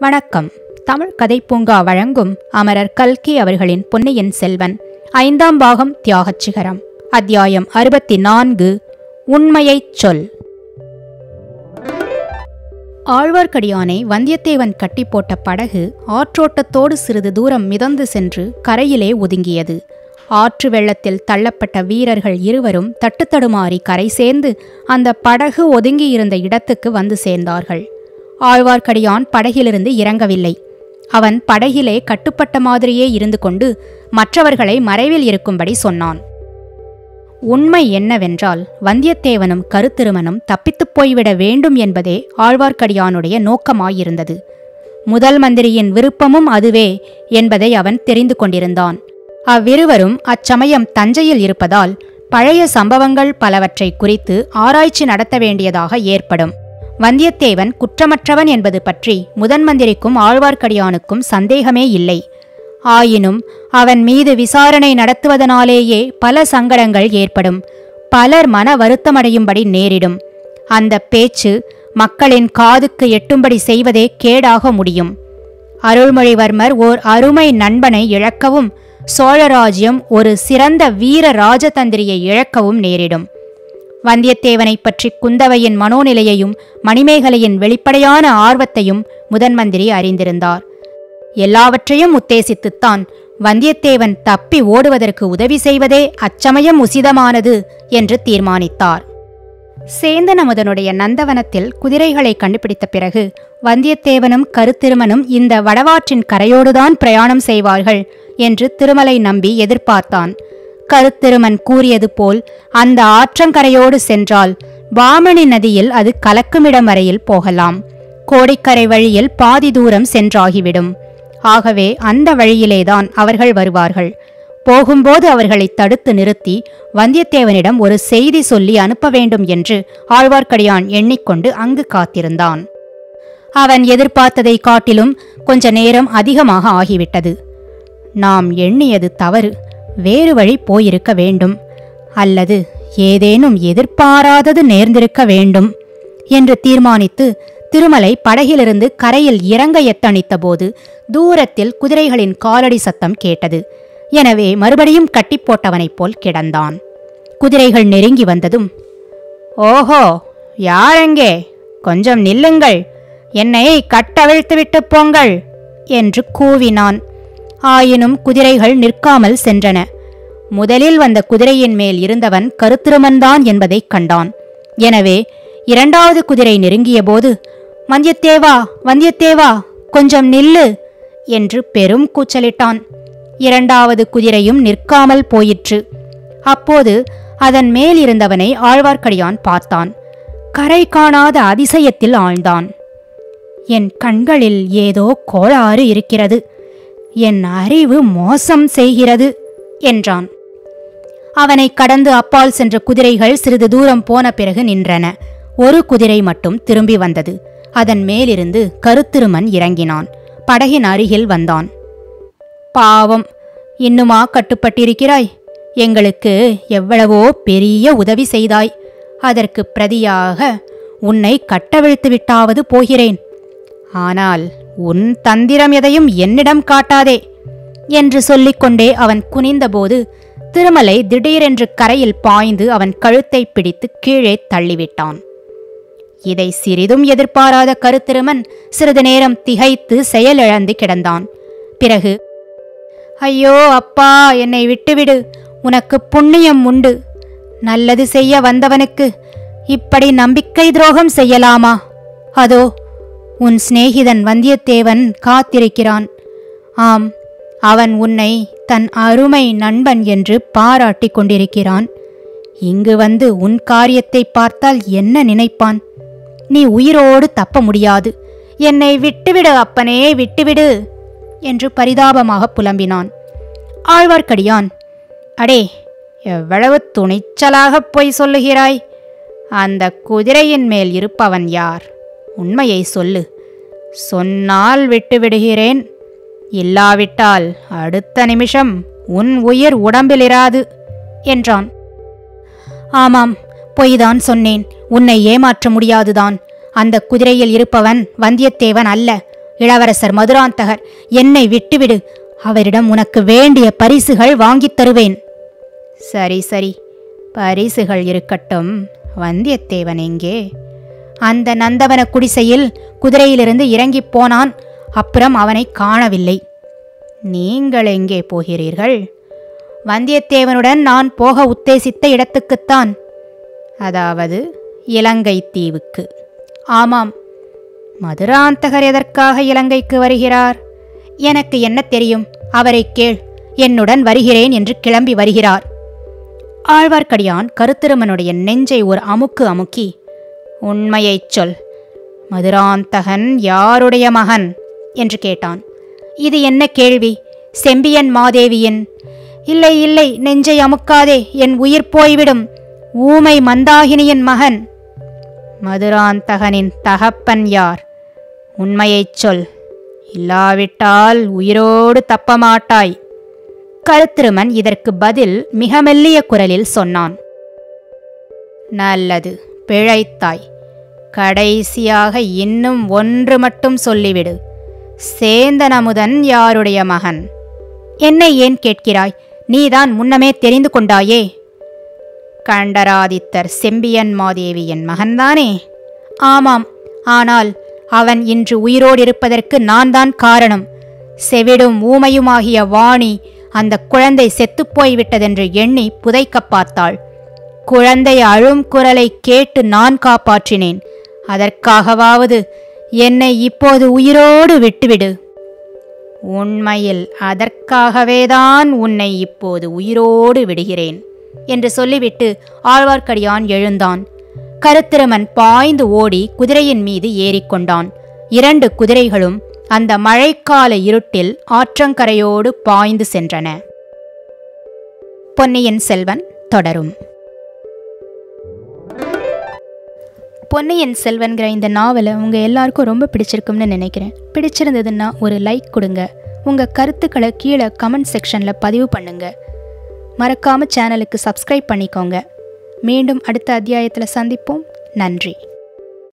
வணக்கம் தமிழ் கதை பூங்கா வழங்கும் அமரர் கல்கி அவர்களின் பொன்னியின் செல்வன் ஐந்தாம் பாகம் தியாகச் சிகரம் அத்தியாயம் அறுபத்தி நான்கு உண்மையைச் சொல் ஆழ்வார்க்கடியானை வந்தியத்தேவன் கட்டி போட்ட படகு ஆற்றோட்டத்தோடு சிறிது தூரம் மிதந்து சென்று கரையிலே ஒதுங்கியது ஆற்று வெள்ளத்தில் தள்ளப்பட்ட வீரர்கள் இருவரும் தட்டுத்தடுமாறி கரை சேர்ந்து அந்த படகு ஒதுங்கியிருந்த இடத்துக்கு வந்து சேர்ந்தார்கள் ஆழ்வார்க்கடியான் படகிலிருந்து இறங்கவில்லை அவன் படகிலே கட்டுப்பட்ட மாதிரியே இருந்து கொண்டு மற்றவர்களை மறைவில் இருக்கும்படி சொன்னான் உண்மை என்னவென்றால் வந்தியத்தேவனும் கருத்திருமனும் தப்பித்துப் போய்விட வேண்டும் என்பதே ஆழ்வார்க்கடியானுடைய நோக்கமாயிருந்தது முதல் மந்திரியின் விருப்பமும் அதுவே என்பதை அவன் தெரிந்து கொண்டிருந்தான் அவ்விருவரும் அச்சமயம் தஞ்சையில் இருப்பதால் பழைய சம்பவங்கள் பலவற்றை குறித்து ஆராய்ச்சி நடத்த வேண்டியதாக ஏற்படும் வந்தியத்தேவன் குற்றமற்றவன் என்பது பற்றி முதன் மந்திரிக்கும் ஆழ்வார்க்கடியானுக்கும் சந்தேகமே இல்லை ஆயினும் அவன் மீது விசாரணை நடத்துவதனாலேயே பல சங்கடங்கள் ஏற்படும் பலர் மன வருத்தமடையும்படி நேரிடும் அந்த பேச்சு மக்களின் காதுக்கு எட்டும்படி செய்வதே கேடாக முடியும் அருள்மொழிவர்மர் ஓர் அருமை நண்பனை இழக்கவும் சோழராஜ்யம் ஒரு சிறந்த வீர ராஜதந்திரியை இழக்கவும் நேரிடும் வந்தியத்தேவனைப் பற்றி குந்தவையின் மனோநிலையையும் மணிமேகலையின் வெளிப்படையான ஆர்வத்தையும் முதன்மந்திரி அறிந்திருந்தார் எல்லாவற்றையும் உத்தேசித்துத்தான் வந்தியத்தேவன் தப்பி ஓடுவதற்கு உதவி செய்வதே அச்சமயம் உசிதமானது என்று தீர்மானித்தார் சேந்தனமுதனுடைய நந்தவனத்தில் குதிரைகளை கண்டுபிடித்த பிறகு வந்தியத்தேவனும் கருத்திருமனும் இந்த வடவாற்றின் கரையோடுதான் பிரயாணம் செய்வார்கள் என்று திருமலை நம்பி எதிர்பார்த்தான் கருத்திருமன் கூறியது போல் அந்த ஆற்றங்கரையோடு சென்றால் வாமணி நதியில் அது கலக்குமிடம் வரையில் போகலாம் கோடிக்கரை வழியில் பாதி தூரம் சென்றாகிவிடும் ஆகவே அந்த வழியிலேதான் அவர்கள் வருவார்கள் போகும்போது அவர்களை தடுத்து நிறுத்தி வந்தியத்தேவனிடம் ஒரு செய்தி சொல்லி அனுப்ப வேண்டும் என்று ஆழ்வார்க்கடியான் எண்ணிக்கொண்டு அங்கு காத்திருந்தான் அவன் எதிர்பார்த்ததை காட்டிலும் கொஞ்ச நேரம் அதிகமாக ஆகிவிட்டது நாம் எண்ணியது தவறு வேறு வழி போயிருக்க வேண்டும் அல்லது ஏதேனும் எதிர்பாராதது நேர்ந்திருக்க வேண்டும் என்று தீர்மானித்து திருமலை படகிலிருந்து கரையில் இறங்க எத்தனித்தபோது தூரத்தில் குதிரைகளின் காலடி சத்தம் கேட்டது எனவே மறுபடியும் கட்டி போட்டவனைப் போல் கிடந்தான் குதிரைகள் நெருங்கி வந்ததும் ஓஹோ யாரெங்கே கொஞ்சம் நில்லுங்கள் என்னை கட்டவிழ்த்துவிட்டு போங்கள் என்று கூவினான் ஆயினும் குதிரைகள் நிற்காமல் சென்றன முதலில் வந்த குதிரையின் மேல் இருந்தவன் கருத்திருமன்தான் என்பதைக் கண்டான் எனவே இரண்டாவது குதிரை நெருங்கியபோது வந்தியத்தேவா வந்தியத்தேவா கொஞ்சம் நில்லு என்று பெரும் கூச்சலிட்டான் இரண்டாவது குதிரையும் நிற்காமல் போயிற்று அப்போது அதன் மேல் இருந்தவனை ஆழ்வார்க்கடியான் பார்த்தான் கரை காணாத அதிசயத்தில் ஆழ்ந்தான் என் கண்களில் ஏதோ கோளாறு இருக்கிறது என் அறிவு மோசம் செய்கிறது என்றான் அவனை கடந்து அப்பால் சென்ற குதிரைகள் சிறிது தூரம் போன பிறகு நின்றன ஒரு குதிரை மட்டும் திரும்பி வந்தது அதன் மேலிருந்து கருத்திருமன் இறங்கினான் படகின் அருகில் வந்தான் பாவம் இன்னுமா கட்டுப்பட்டிருக்கிறாய் எங்களுக்கு எவ்வளவோ பெரிய உதவி செய்தாய் அதற்கு பிரதியாக உன்னை கட்டவிழ்த்து விட்டாவது போகிறேன் ஆனால் உன் தந்திரம் எதையும் என்னிடம் காட்டாதே என்று சொல்லிக்கொண்டே அவன் குனிந்தபோது திருமலை திடீரென்று கரையில் பாய்ந்து அவன் கழுத்தை பிடித்து கீழே தள்ளிவிட்டான் இதை சிறிதும் எதிர்பாராத கருத்திருமன் சிறிது நேரம் திகைத்து செயலிழந்து கிடந்தான் பிறகு ஐயோ அப்பா என்னை விட்டுவிடு உனக்கு புண்ணியம் உண்டு நல்லது செய்ய வந்தவனுக்கு இப்படி நம்பிக்கை துரோகம் செய்யலாமா அதோ உன் சிநேகிதன் வந்தியத்தேவன் காத்திருக்கிறான் ஆம் அவன் உன்னை தன் அருமை நண்பன் என்று பாராட்டிக் கொண்டிருக்கிறான் இங்கு வந்து உன் காரியத்தை பார்த்தால் என்ன நினைப்பான் நீ உயிரோடு தப்ப முடியாது என்னை விட்டுவிடு அப்பனே விட்டுவிடு என்று பரிதாபமாக புலம்பினான் ஆழ்வார்க்கடியான் அடே எவ்வளவு துணிச்சலாகப் பொய் சொல்லுகிறாய் அந்த குதிரையின் மேல் இருப்பவன் யார் உண்மையை சொல்லு சொன்னால் விட்டுவிடுகிறேன் இல்லாவிட்டால் அடுத்த நிமிஷம் உன் உயிர் உடம்பிலிராது என்றான் ஆமாம் பொய்தான் சொன்னேன் உன்னை ஏமாற்ற முடியாதுதான் அந்த குதிரையில் இருப்பவன் வந்தியத்தேவன் அல்ல இளவரசர் மதுராந்தகர் என்னை விட்டுவிடு அவரிடம் உனக்கு வேண்டிய பரிசுகள் வாங்கித் தருவேன் சரி சரி பரிசுகள் இருக்கட்டும் வந்தியத்தேவன் எங்கே அந்த நந்தவன குடிசையில் குதிரையிலிருந்து இறங்கிப் போனான் அப்புறம் அவனை காணவில்லை நீங்கள் எங்கே போகிறீர்கள் வந்தியத்தேவனுடன் நான் போக உத்தேசித்த இடத்துக்குத்தான் அதாவது இலங்கை தீவுக்கு ஆமாம் மதுராந்தகர் எதற்காக இலங்கைக்கு வருகிறார் எனக்கு என்ன தெரியும் அவரை கேள் என்னுடன் வருகிறேன் என்று கிளம்பி வருகிறார் ஆழ்வார்க்கடியான் கருத்திருமனுடைய நெஞ்சை ஒரு அமுக்கு அமுக்கி உண்மையைச் சொல் மதுராந்தகன் யாருடைய மகன் என்று கேட்டான் இது என்ன கேள்வி செம்பியன் மாதேவியின் இல்லை இல்லை நெஞ்சை அமுக்காதே என் உயிர் போய்விடும் ஊமை மந்தாகினியின் மகன் மதுராந்தகனின் தகப்பன் யார் உண்மையைச் சொல் இல்லாவிட்டால் உயிரோடு தப்ப மாட்டாய் கருத்திருமன் இதற்கு பதில் மிக மெல்லிய குரலில் சொன்னான் நல்லது பிழைத்தாய் கடைசியாக இன்னும் ஒன்று மட்டும் சொல்லிவிடு சேந்தன் அமுதன் யாருடைய மகன் என்னை ஏன் கேட்கிறாய் நீதான் முன்னமே தெரிந்து கொண்டாயே கண்டராதித்தர் செம்பியன் மாதேவியின் மகன்தானே ஆமாம் ஆனால் அவன் இன்று உயிரோடு இருப்பதற்கு நான் தான் காரணம் செவிடும் ஊமையுமாகிய வாணி அந்த குழந்தை செத்துப்போய் விட்டதென்று எண்ணி புதைக்கப் பார்த்தாள் குழந்தை அழும் குரலை கேட்டு நான் காப்பாற்றினேன் அதற்காகவாவது என்னை இப்போது உயிரோடு விட்டுவிடு உண்மையில் அதற்காகவேதான் உன்னை இப்போது உயிரோடு விடுகிறேன் என்று சொல்லிவிட்டு ஆழ்வார்க்கடியான் எழுந்தான் கருத்திருமன் பாய்ந்து ஓடி குதிரையின் மீது ஏறிக்கொண்டான் இரண்டு குதிரைகளும் அந்த மழைக்கால இருட்டில் ஆற்றங்கரையோடு பாய்ந்து சென்றன பொன்னியின் செல்வன் தொடரும் பொன்னியின் செல்வன்கிற இந்த நாவலை உங்கள் எல்லாருக்கும் ரொம்ப பிடிச்சிருக்கும்னு நினைக்கிறேன் பிடிச்சிருந்ததுன்னா ஒரு லைக் கொடுங்க உங்கள் கருத்துக்களை கீழே கமெண்ட் செக்ஷனில் பதிவு பண்ணுங்க மறக்காம சேனலுக்கு சப்ஸ்கிரைப் பண்ணிக்கோங்க மீண்டும் அடுத்த அத்தியாயத்தில் சந்திப்போம் நன்றி